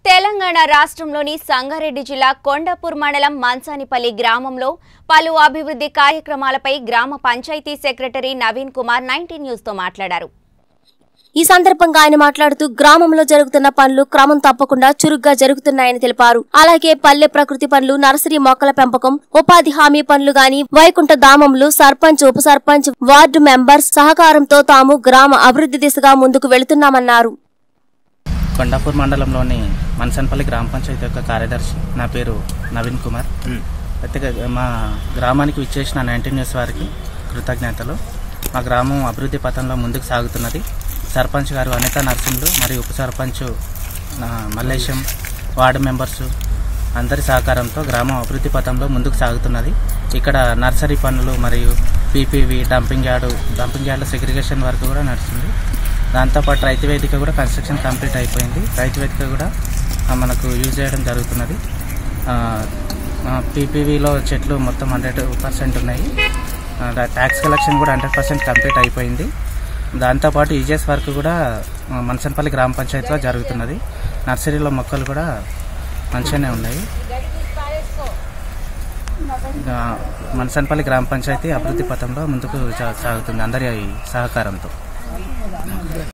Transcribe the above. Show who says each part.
Speaker 1: తెలంగాణ రాష్ట్రంలోని సంగారెడ్డి జిల్లా కొండపూర్ మండలం మంచానిపల్లి గ్రామంలో పలు అభివృద్ధి కార్యక్రమాలపై గ్రామ panchayat secretary Naveen Kumar nineteen news తో మాట్లాడారు
Speaker 2: ఈ సందర్భంగా ఆయన మాట్లాడుతూ గ్రామంలో జరుగుతున్న పనులు క్రమం తప్పకుండా చురుగ్గా జరుగుతున్నాయని తెలిపారు అలాగే పల్లె ప్రకృతి పనులు నర్సరీ మొక్కల పెంపకం ఉపాధి హామీ పనులు గాని వైకుంఠ ధామంలు సర్పంచ్ ఉప సర్పంచ్ వార్డు మెంబర్స్ సహకారంతో తాము గ్రామ అభివృద్ధి దిశగా ముందుకు వెళుతున్నామన్నారు
Speaker 3: కొండాపూర్ మండలంలోని మనసన్పల్లి గ్రామ పంచాయతీ యొక్క కార్యదర్శి నా పేరు నవీన్ కుమార్ అయితే మా గ్రామానికి విచ్చేసిన నైన్టీన్ న్యూస్ వారికి కృతజ్ఞతలు మా గ్రామం అభివృద్ధి పథంలో ముందుకు సాగుతున్నది సర్పంచ్ గారు అనిత నర్సింహులు మరియు ఉప సర్పంచ్ ఆ, మల్లేశం వార్డు మెంబర్సు అందరి సహకారంతో గ్రామం అభివృద్ధి పథంలో ముందుకు సాగుతున్నది ఇక్కడ నర్సరీ పనులు మరియు పీపీవి డంపింగ్ యార్డు డంపింగ్ యార్డులో సెగ్రిగేషన్ వర్క్ కూడా నడుస్తుంది దాంతోపాటు రైతు వేదిక కూడా కన్స్ట్రక్షన్ కంప్లీట్ అయిపోయింది రైతు వేదిక కూడా ఆ, మనకు యూజ్ చేయడం జరుగుతున్నది పీపీవీలో చెట్లు మొత్తం హండ్రెడ్ పర్సెంట్ ఉన్నాయి ట్యాక్స్ కలెక్షన్ కూడా హండ్రెడ్ పర్సెంట్ కంప్లీట్ అయిపోయింది దాంతోపాటు ఈజీఎస్ వర్క్ కూడా ఆ, మనసనపల్లి గ్రామ పంచాయతీలో జరుగుతున్నది నర్సరీలో మొక్కలు కూడా మంచిగానే ఉన్నాయి ఆ, మనసనపల్లి గ్రామ పంచాయతీ అభివృద్ధి పథంలో ముందుకు సా- సాగుతుంది అందరి సహకారంతో